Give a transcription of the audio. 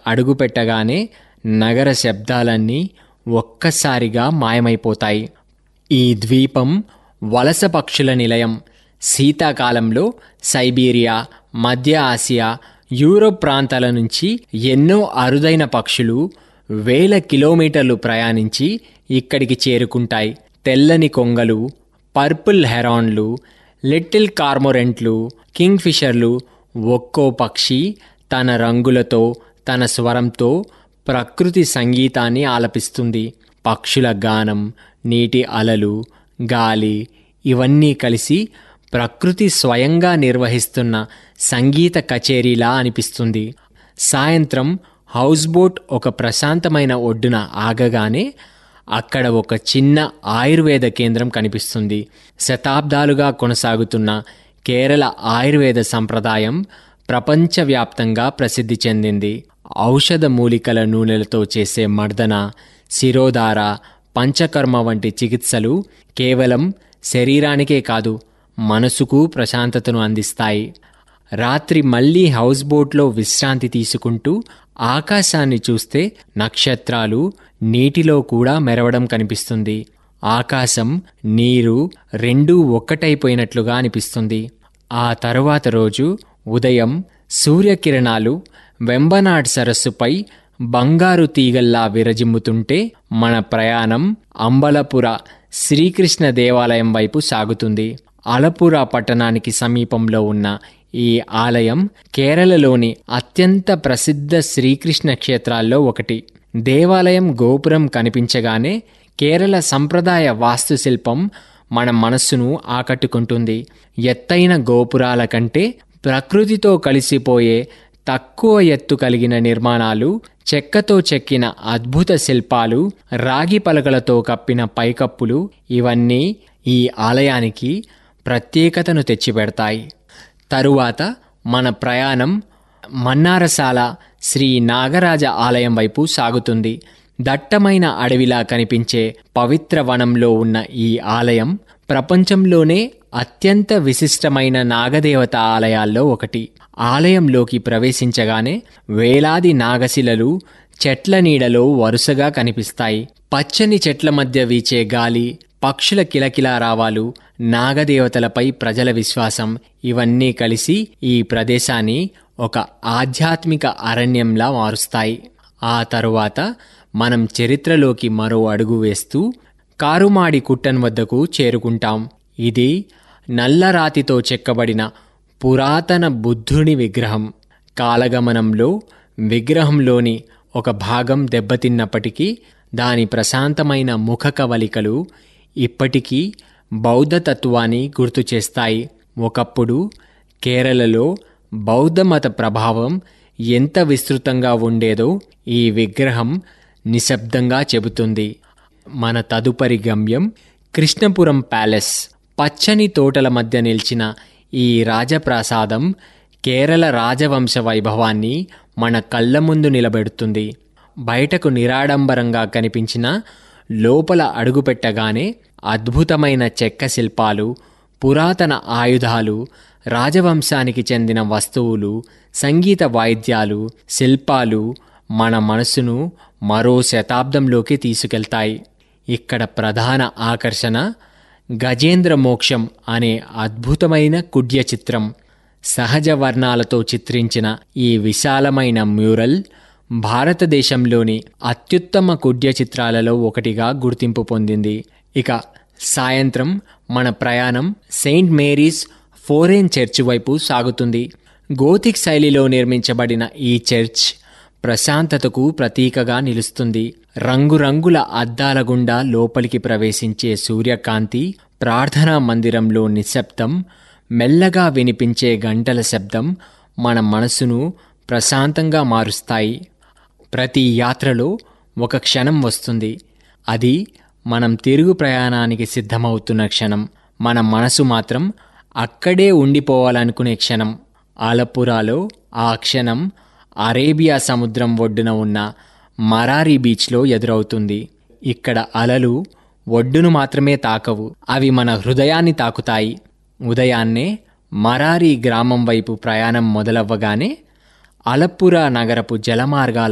అడుగుపెట్టగానే నగర శబ్దాలన్నీ ఒక్కసారిగా మాయమైపోతాయి ఈ ద్వీపం వలస పక్షుల నిలయం శీతాకాలంలో సైబీరియా మధ్య ఆసియా యూరోప్ ప్రాంతాల నుంచి ఎన్నో అరుదైన పక్షులు వేల కిలోమీటర్లు ప్రయాణించి ఇక్కడికి చేరుకుంటాయి తెల్లని కొంగలు పర్పుల్ హెరాన్లు లిటిల్ కార్మొరెంట్లు కింగ్ఫిషర్లు ఒక్కో పక్షి తన రంగులతో తన స్వరంతో ప్రకృతి సంగీతాన్ని ఆలపిస్తుంది పక్షుల గానం నీటి అలలు గాలి ఇవన్నీ కలిసి ప్రకృతి స్వయంగా నిర్వహిస్తున్న సంగీత కచేరీలా అనిపిస్తుంది సాయంత్రం హౌస్ బోట్ ఒక ప్రశాంతమైన ఒడ్డున ఆగగానే అక్కడ ఒక చిన్న ఆయుర్వేద కేంద్రం కనిపిస్తుంది శతాబ్దాలుగా కొనసాగుతున్న కేరళ ఆయుర్వేద సంప్రదాయం ప్రపంచవ్యాప్తంగా ప్రసిద్ధి చెందింది ఔషధ మూలికల నూనెలతో చేసే మర్దన శిరోధార పంచకర్మ వంటి చికిత్సలు కేవలం శరీరానికే కాదు మనసుకు ప్రశాంతతను అందిస్తాయి రాత్రి మళ్ళీ హౌస్ బోట్లో విశ్రాంతి తీసుకుంటూ ఆకాశాన్ని చూస్తే నక్షత్రాలు నీటిలో కూడా మెరవడం కనిపిస్తుంది ఆకాశం నీరు రెండూ ఒక్కటైపోయినట్లుగా అనిపిస్తుంది ఆ తరువాత రోజు ఉదయం సూర్యకిరణాలు వెంబనాడ్ సరస్సుపై బంగారు తీగల్లా విరజిమ్ముతుంటే మన ప్రయాణం అంబలపుర శ్రీకృష్ణ దేవాలయం వైపు సాగుతుంది అలపుర పట్టణానికి సమీపంలో ఉన్న ఈ ఆలయం కేరళలోని అత్యంత ప్రసిద్ధ శ్రీకృష్ణ క్షేత్రాల్లో ఒకటి దేవాలయం గోపురం కనిపించగానే కేరళ సంప్రదాయ వాస్తుశిల్పం మన మనస్సును ఆకట్టుకుంటుంది ఎత్తైన గోపురాల కంటే ప్రకృతితో కలిసిపోయే తక్కువ ఎత్తు కలిగిన నిర్మాణాలు చెక్కతో చెక్కిన అద్భుత శిల్పాలు రాగి పలకలతో కప్పిన పైకప్పులు ఇవన్నీ ఈ ఆలయానికి ప్రత్యేకతను తెచ్చిపెడతాయి తరువాత మన ప్రయాణం మన్నారసాల శ్రీ నాగరాజ ఆలయం వైపు సాగుతుంది దట్టమైన అడవిలా కనిపించే పవిత్ర వనంలో ఉన్న ఈ ఆలయం ప్రపంచంలోనే అత్యంత విశిష్టమైన నాగదేవత ఆలయాల్లో ఒకటి ఆలయంలోకి ప్రవేశించగానే వేలాది నాగశిలలు చెట్ల నీడలో వరుసగా కనిపిస్తాయి పచ్చని చెట్ల మధ్య వీచే గాలి పక్షుల కిలకిలారావాలు నాగదేవతలపై ప్రజల విశ్వాసం ఇవన్నీ కలిసి ఈ ప్రదేశాన్ని ఒక ఆధ్యాత్మిక అరణ్యంలా మారుస్తాయి ఆ తరువాత మనం చరిత్రలోకి మరో అడుగు వేస్తూ కారుమాడి కుట్టన్ వద్దకు చేరుకుంటాం ఇది నల్లరాతితో చెక్కబడిన పురాతన బుద్ధుని విగ్రహం కాలగమనంలో విగ్రహంలోని ఒక భాగం దెబ్బతిన్నప్పటికీ దాని ప్రశాంతమైన ముఖ కవలికలు ఇప్పటికీ బౌద్ధ తత్వాన్ని గుర్తు చేస్తాయి ఒకప్పుడు కేరళలో బౌద్ధ మత ప్రభావం ఎంత విస్తృతంగా ఉండేదో ఈ విగ్రహం నిశ్శబ్దంగా చెబుతుంది మన తదుపరి గమ్యం కృష్ణపురం ప్యాలెస్ పచ్చని తోటల మధ్య నిలిచిన ఈ రాజప్రాసాదం కేరళ రాజవంశ వైభవాన్ని మన కళ్ళ ముందు నిలబెడుతుంది బయటకు నిరాడంబరంగా కనిపించిన లోపల అడుగుపెట్టగానే అద్భుతమైన చెక్క శిల్పాలు పురాతన ఆయుధాలు రాజవంశానికి చెందిన వస్తువులు సంగీత వాయిద్యాలు శిల్పాలు మన మనసును మరో శతాబ్దంలోకి తీసుకెళ్తాయి ఇక్కడ ప్రధాన ఆకర్షణ గజేంద్ర మోక్షం అనే అద్భుతమైన కుడ్య చిత్రం సహజ వర్ణాలతో చిత్రించిన ఈ విశాలమైన మ్యూరల్ భారతదేశంలోని అత్యుత్తమ కుడ్య చిత్రాలలో ఒకటిగా గుర్తింపు పొందింది ఇక సాయంత్రం మన ప్రయాణం సెయింట్ మేరీస్ ఫోరెన్ చర్చ్ వైపు సాగుతుంది గోతిక్ శైలిలో నిర్మించబడిన ఈ చర్చ్ ప్రశాంతతకు ప్రతీకగా నిలుస్తుంది రంగురంగుల అద్దాల గుండా లోపలికి ప్రవేశించే సూర్యకాంతి ప్రార్థనా మందిరంలో నిశ్శబ్దం మెల్లగా వినిపించే గంటల శబ్దం మన మనసును ప్రశాంతంగా మారుస్తాయి ప్రతి యాత్రలో ఒక క్షణం వస్తుంది అది మనం తిరుగు ప్రయాణానికి సిద్ధమవుతున్న క్షణం మన మనసు మాత్రం అక్కడే ఉండిపోవాలనుకునే క్షణం ఆలపురాలో ఆ క్షణం అరేబియా సముద్రం ఒడ్డున ఉన్న మరారి బీచ్లో ఎదురవుతుంది ఇక్కడ అలలు ఒడ్డును మాత్రమే తాకవు అవి మన హృదయాన్ని తాకుతాయి ఉదయాన్నే మరారి గ్రామం వైపు ప్రయాణం మొదలవ్వగానే అలప్పుర నగరపు జలమార్గాల